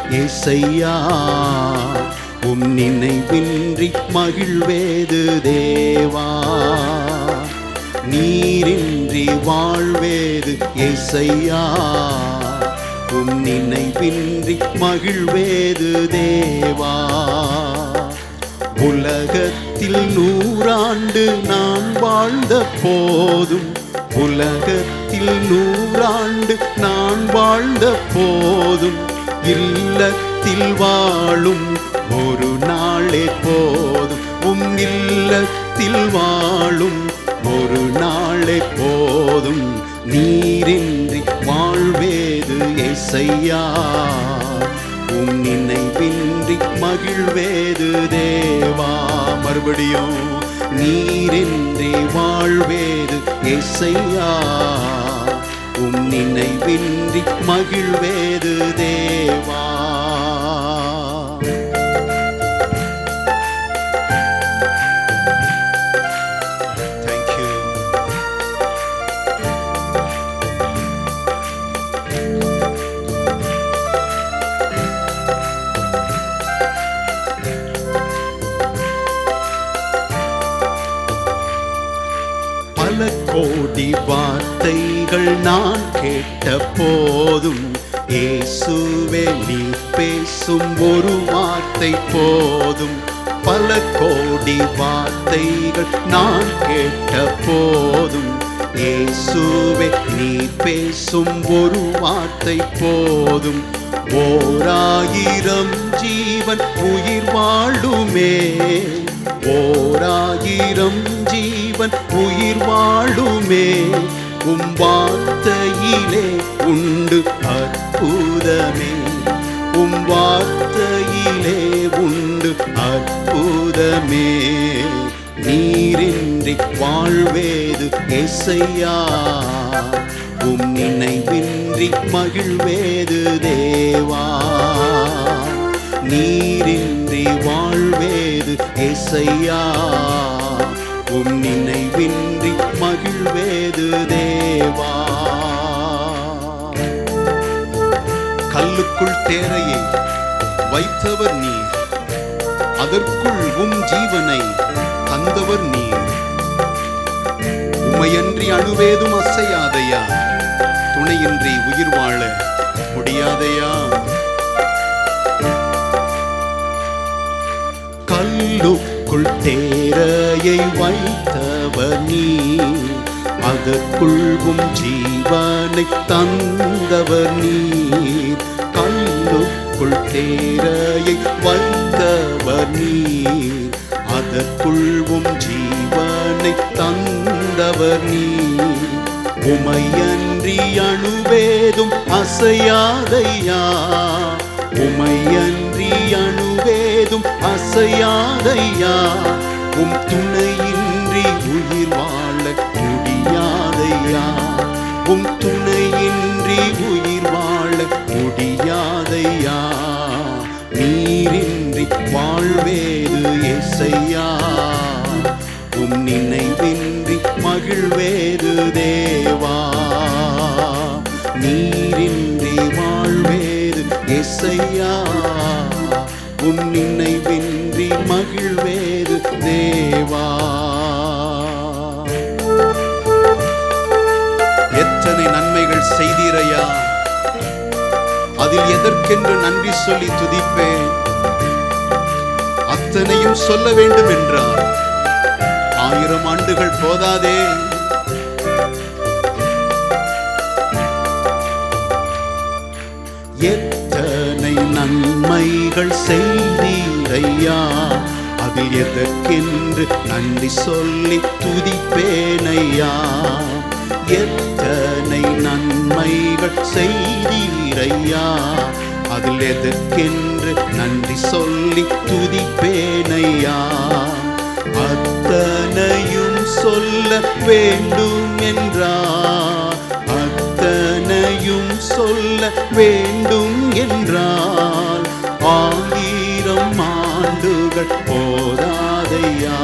ஏசையா உம் நினைவின்றி மகிழ்வேது தேவா நீரின்றி வாழ்வேது ஏசையா உம் நினைவின்றி மகிழ்வேது தேவா உலகத்தில் நூறாண்டு நான் வாழ்ந்த போதும் உலகத்தில் நூறாண்டு நான் வாழ்ந்த போதும் இல்லத்தில் வாழும் ஒரு நாளே போதும் உம் இல்லத்தில் வாழும் ஒரு நாளே போதும் நீரின்றி வாழ்வேது ஏசையா உம் நினைவின்றி மகிழ்வேது தேவா மறுபடியும் நீரின்றி வாழ்வேது ஏசையா உம் நினைவின்றி மகிழ்வேது தேவா Thank you. பல கோடி வார்த்தைகள் நான் கேட்ட போதும் இயேசுவே நீ பேசும் ஒரு வார்த்தை போதும் பல கோடி வார்த்தைகள் நான் கேட்ட போதும் இயேசுவே நீ பேசும் ஒரு வார்த்தை போதும் ஓராயிரம் ஜீவன் உயிர் வாழுமே ஓராயிரம் ஜீவன் உயிர் வாழுமே உம் வார்த்தையிலே உண்டு அற்புதமே உம் வார்த்தையிலே உண்டு அற்புதமே நீரின்றி வாழ்வேது எசையா உம் நினைவின்றி மகிழ்வேது தேவா நீரின்றி வாழ்வேது எசையா உம் நினைவின்றி மகிழ்வேது தேவா கல்லுக்குள் தேரையை வைத்தவர் நீர் அதற்குள் உம் ஜீவனை தந்தவர் நீர் உமையன்றி அணுவேதும் அசையாதையா துணையின்றி உயிர் வாழ முடியாதையா கல்லுக்குள் தேரையை வைத்தவர் நீர் அதற்குள்வும் ஜீவனை தந்தவர் நீர் கல்லுக்குள் தேரையை வைத்தவர் நீர் அதற்குள்வும் ஜீவனை தந்தவர் நீர் உமையன்றி அணுவேதும் அசையாதையா உமையன்றி அணுவேதும் அசையாதையா உம் துணையின்றி உயிர் வாழ முடியாதையா உம் துணையின்றி உயிர் வாழ முடியாதையா நீரின்றி வாழ்வேது எசையா உம் நினைவின்றி மகிழ்வேது தேவா நீரின்றி வாழ்வேது எசையா உம் நினைவின்றி மகிழ்வேது தேவா எத்தனை நன்மைகள் செய்தீரையா அதில் எதற்கென்று நன்றி சொல்லி துதிப்பேன் அத்தனையும் சொல்ல வேண்டும் என்றார் ஆயிரம் ஆண்டுகள் போதாதே எத்தனை நன்மைகள் செய்தீரையா அதில் எதற்கென்று நன்றி சொல்லி துதிப்பேனையா எத்தனை நன்மைகள் செய்தீரையா அதில் எதற்கென்று நன்றி சொல்லி துதிப்பேனையா அத்தனையும் சொல்ல வேண்டும் என்றார் அத்தனையும் சொல்ல வேண்டும் என்றால் ஆயிரம் ஆண்டுகள் போதாதையா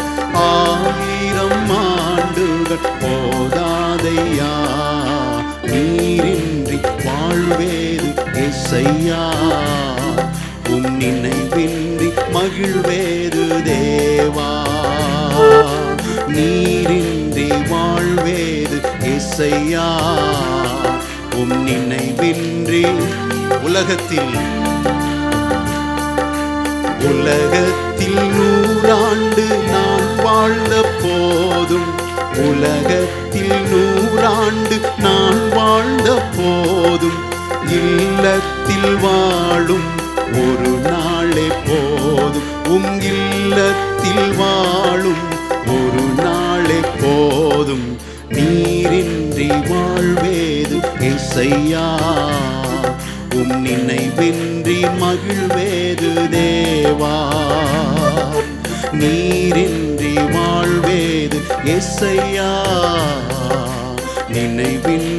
ஆயிரம் ஆண்டுகள் போதாதையா நீரின்றி வாழ்வேது எசையா உம் நினைவின்றி மகிழ்வேது தேவா நீரின்றி வாழ்வேது எசையா உம் நினைவின்றி உலகத்தில் உலகத்தில் நூறாண்டு நான் வாழ்ந்த போதும் உலகத்தில் நூறாண்டு நான் வாழ்ந்த போதும் இல்லத்தில் வாழும் ஒரு நாளே போதும் உம் இல்லத்தில் வாழும் ஒரு நாளே போதும் நீரின்றி வாழ்வேது இசையா உம் நினைவின்றி மகிழ்வேது தேவா நீரின்றி வாழ்வேது எஸ்ஐயா நினைவின்றி